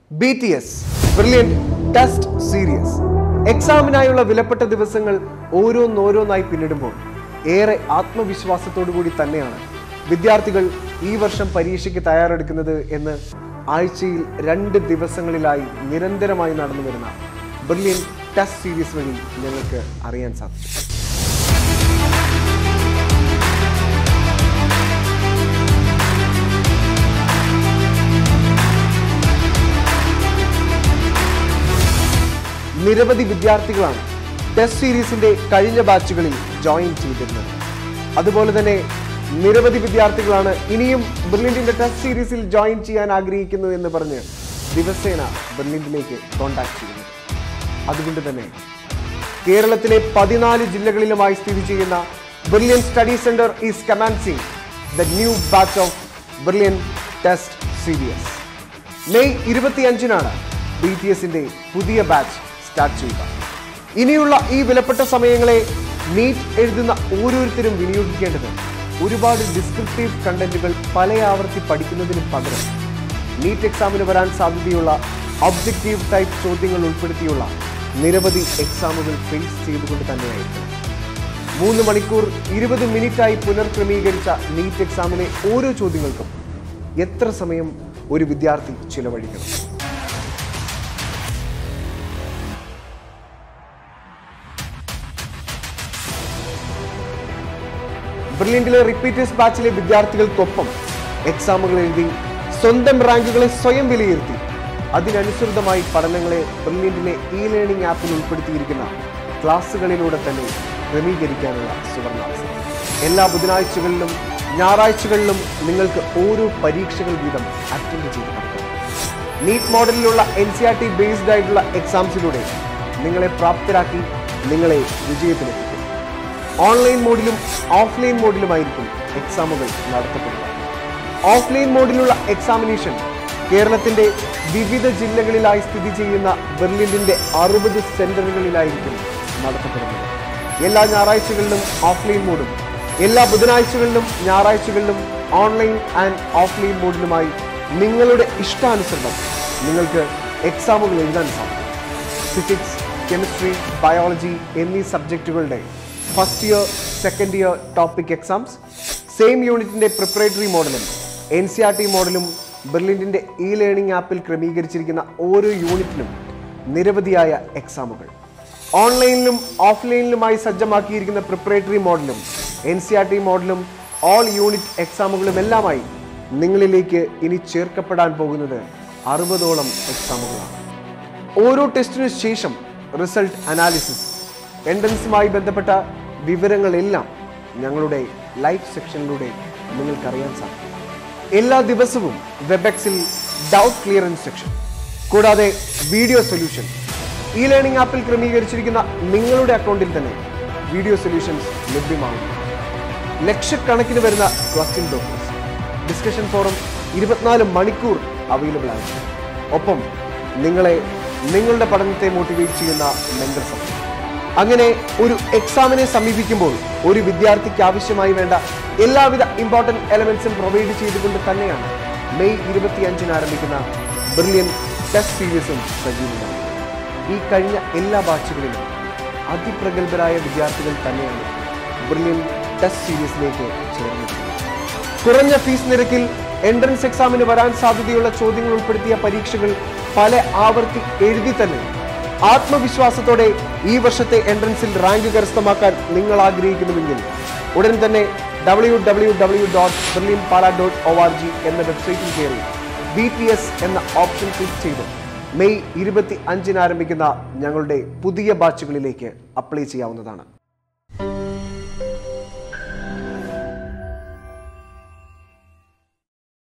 B T S Brilliant test series എക്സാമിനായുള്ള വിലപ്പെട്ട ദിവസങ്ങൾ ഓരോന്നോരോന്നായി പിന്നിടുമ്പോൾ ഏറെ ആത്മവിശ്വാസത്തോടു കൂടി തന്നെയാണ് വിദ്യാർത്ഥികൾ ഈ വർഷം പരീക്ഷയ്ക്ക് തയ്യാറെടുക്കുന്നത് എന്ന് ആഴ്ചയിൽ രണ്ട് ദിവസങ്ങളിലായി നിരന്തരമായി നടന്നു വരുന്ന ബ്രില്യൻ ടെസ്റ്റ് സീരീസ് വഴി ഞങ്ങൾക്ക് അറിയാൻ സാധിച്ചു നിരവധി വിദ്യാർത്ഥികളാണ് ടെസ്റ്റ് സീരീസിന്റെ കഴിഞ്ഞ ബാച്ചുകളിൽ ജോയിൻ ചെയ്തിരുന്നത് അതുപോലെ തന്നെ നിരവധി വിദ്യാർത്ഥികളാണ് ഇനിയും ബ്രില്യന്റിന്റെ ടെസ്റ്റ് സീരീസിൽ ജോയിൻ ചെയ്യാൻ ആഗ്രഹിക്കുന്നു എന്ന് പറഞ്ഞ് ദിവസേന ബ്രില്യന്റിലേക്ക് കോൺടാക്ട് ചെയ്യുന്നത് അതുകൊണ്ട് തന്നെ കേരളത്തിലെ പതിനാല് ജില്ലകളിലുമായി സ്ഥിതി ചെയ്യുന്ന Brilliant study centre is commencing the new batch of Brilliant test series May ഇരുപത്തിയഞ്ചിനാണ് ബി ടി എസിന്റെ പുതിയ ബാച്ച് സ്റ്റാർട്ട് ചെയ്യുക ഇനിയുള്ള ഈ വിലപ്പെട്ട സമയങ്ങളെ നീറ്റ് എഴുതുന്ന ഓരോരുത്തരും വിനിയോഗിക്കേണ്ടത് ഒരുപാട് ഡിസ്ക്രിപ്റ്റീവ് കണ്ടന്റുകൾ പല ആവർത്തി പഠിക്കുന്നതിന് പകരം നീറ്റ് എക്സാമിന് വരാൻ സാധ്യതയുള്ള ഒബ്ജക്റ്റീവ് ടൈപ്പ് ചോദ്യങ്ങൾ ഉൾപ്പെടുത്തിയുള്ള നിരവധി എക്സാമുകൾ ഫേസ് ചെയ്തുകൊണ്ട് തന്നെയായിരിക്കണം മൂന്ന് മണിക്കൂർ ഇരുപത് മിനിറ്റായി പുനർക്രമീകരിച്ച നീറ്റ് എക്സാമിലെ ഓരോ ചോദ്യങ്ങൾക്കും എത്ര സമയം ഒരു വിദ്യാർത്ഥി ചിലവഴിക്കണം ബ്രില്യന്റിലെ റിപ്പീറ്റേഴ്സ് ബാച്ചിലെ വിദ്യാർത്ഥികൾക്കൊപ്പം എക്സാമുകൾ എഴുതി സ്വന്തം റാങ്കുകളെ സ്വയം വിലയിരുത്തി അതിനനുസൃതമായി പഠനങ്ങളെ ബ്രില്യന്റിലെ ഇ ലേണിംഗ് ആപ്പിൽ ഉൾപ്പെടുത്തിയിരിക്കുന്ന ക്ലാസ്സുകളിലൂടെ തന്നെ ക്രമീകരിക്കാനുള്ള സുവർണാവസരം എല്ലാ ബുധനാഴ്ചകളിലും ഞായറാഴ്ചകളിലും നിങ്ങൾക്ക് ഓരോ പരീക്ഷകൾ വീതം അറ്റൻഡ് ചെയ്ത് പഠിക്കാം നീറ്റ് മോഡലിലുള്ള N C R T based ആയിട്ടുള്ള എക്സാംസിലൂടെ നിങ്ങളെ പ്രാപ്തരാക്കി നിങ്ങളെ വിജയത്തിലെത്തിക്കും ഓൺലൈൻ മോഡിലും ഓഫ്ലൈൻ മോഡിലുമായിരിക്കും എക്സാമുകൾ നടത്തപ്പെടുക ഓഫ്ലൈൻ മോഡിലുള്ള എക്സാമിനേഷൻ കേരളത്തിന്റെ വിവിധ ജില്ലകളിലായി സ്ഥിതി ചെയ്യുന്ന ബെർലിനിന്റെ അറുപത് സെന്ററുകളിലായിരിക്കും നടത്തപ്പെടുന്നത് എല്ലാ ഞായറാഴ്ചകളിലും ഓഫ്ലൈൻ മോഡും എല്ലാ ബുധനാഴ്ചകളിലും ഞായറാഴ്ചകളിലും ഓൺലൈൻ ആൻഡ് ഓഫ്ലൈൻ മോഡിലുമായി നിങ്ങളുടെ ഇഷ്ടാനുസരണം നിങ്ങൾക്ക് എക്സാമുകൾ എഴുതാൻ സാധിക്കും ഫിസിക്സ് കെമിസ്ട്രി ബയോളജി എന്നീ സബ്ജക്റ്റുകളുടെ first year second year topic exams same യൂണിറ്റിന്റെ പ്രിപ്പറേറ്ററി മോഡലും എൻ സി ആർ ടി മോഡലും ബെർലിൻഡിന്റെ ഇ ലേണിംഗ് ആപ്പിൽ ക്രമീകരിച്ചിരിക്കുന്ന ഓരോ യൂണിറ്റിനും നിരവധിയായ എക്സാമുകൾ ഓൺലൈനിലും ഓഫ്ലൈനിലുമായി സജ്ജമാക്കിയിരിക്കുന്ന പ്രിപ്പറേറ്ററി മോഡലും എൻ സി ആർ ടി മോഡലും ഓൾ യൂണിറ്റ് എക്സാമുകളും എല്ലാമായി നിങ്ങളിലേക്ക് ഇനി ചേർക്കപ്പെടാൻ പോകുന്നത് അറുപതോളം എക്സാമുകളാണ് ഓരോ ടെസ്റ്റിനു ശേഷം റിസൾട്ട് അനാലിസിസ് എൻട്രൻസുമായി ബന്ധപ്പെട്ട വിവരങ്ങളെല്ലാം ഞങ്ങളുടെ ലൈവ് സെക്ഷനിലൂടെ നിങ്ങൾക്കറിയാൻ സാധിക്കും എല്ലാ ദിവസവും വെബെക്സിൽ ഡൗട്ട് ക്ലിയറൻസ് സെക്ഷൻ കൂടാതെ വീഡിയോ സൊല്യൂഷൻ ഇ ലേണിംഗ് ആപ്പിൽ ക്രമീകരിച്ചിരിക്കുന്ന നിങ്ങളുടെ അക്കൗണ്ടിൽ തന്നെ വീഡിയോ സൊല്യൂഷൻസ് ലഭ്യമാകുന്നു ലക്ഷക്കണക്കിന് വരുന്ന ക്വസ്റ്റ്യൻ പേപ്പേഴ്സ് ഡിസ്കഷൻ ഫോറം ഇരുപത്തിനാല് മണിക്കൂർ അവൈലബിൾ ആണ് ഒപ്പം നിങ്ങളെ നിങ്ങളുടെ പഠനത്തെ മോട്ടിവേറ്റ് ചെയ്യുന്ന മെന്റർ സപ്പോർട്ട് അങ്ങനെ ഒരു എക്സാമിനെ സമീപിക്കുമ്പോൾ ഒരു വിദ്യാർത്ഥിക്ക് ആവശ്യമായി വേണ്ട എല്ലാവിധ ഇമ്പോർട്ടൻറ്റ് എലമെന്റ്സും പ്രൊവൈഡ് ചെയ്തുകൊണ്ട് തന്നെയാണ് മെയ് ഇരുപത്തിയഞ്ചിന് ആരംഭിക്കുന്ന ബ്രില്യൻ ടെസ്റ്റ് സീരീസും സജീവമാണ് ഈ കഴിഞ്ഞ എല്ലാ ബാച്ചുകളിലും അതിപ്രഗത്ഭരായ വിദ്യാർത്ഥികൾ തന്നെയാണ് ബ്രില്യൻ ടെസ്റ്റ് സീരീസിലേക്ക് ചേർന്നിട്ടുള്ളത് കുറഞ്ഞ ഫീസ് നിരക്കിൽ എൻട്രൻസ് എക്സാമിന് വരാൻ സാധ്യതയുള്ള ചോദ്യങ്ങൾ ഉൾപ്പെടുത്തിയ പരീക്ഷകൾ പല ആവർത്തി എഴുതി തന്നെ ആത്മവിശ്വാസത്തോടെ ഈ വർഷത്തെ എൻട്രൻസിൽ റാങ്ക് കരസ്ഥമാക്കാൻ നിങ്ങൾ ആഗ്രഹിക്കുന്നുവെങ്കിൽ ഉടൻ തന്നെ W W W dot Brilliant Pala dot O R G എന്ന വെബ്സൈറ്റിൽ കയറി ബി ടി എസ് എന്ന ഓപ്ഷൻ ക്ലിക്ക് ചെയ്ത് മെയ് ഇരുപത്തി അഞ്ചിന് ആരംഭിക്കുന്ന ഞങ്ങളുടെ പുതിയ ബാച്ചുകളിലേക്ക് അപ്ലൈ ചെയ്യാവുന്നതാണ്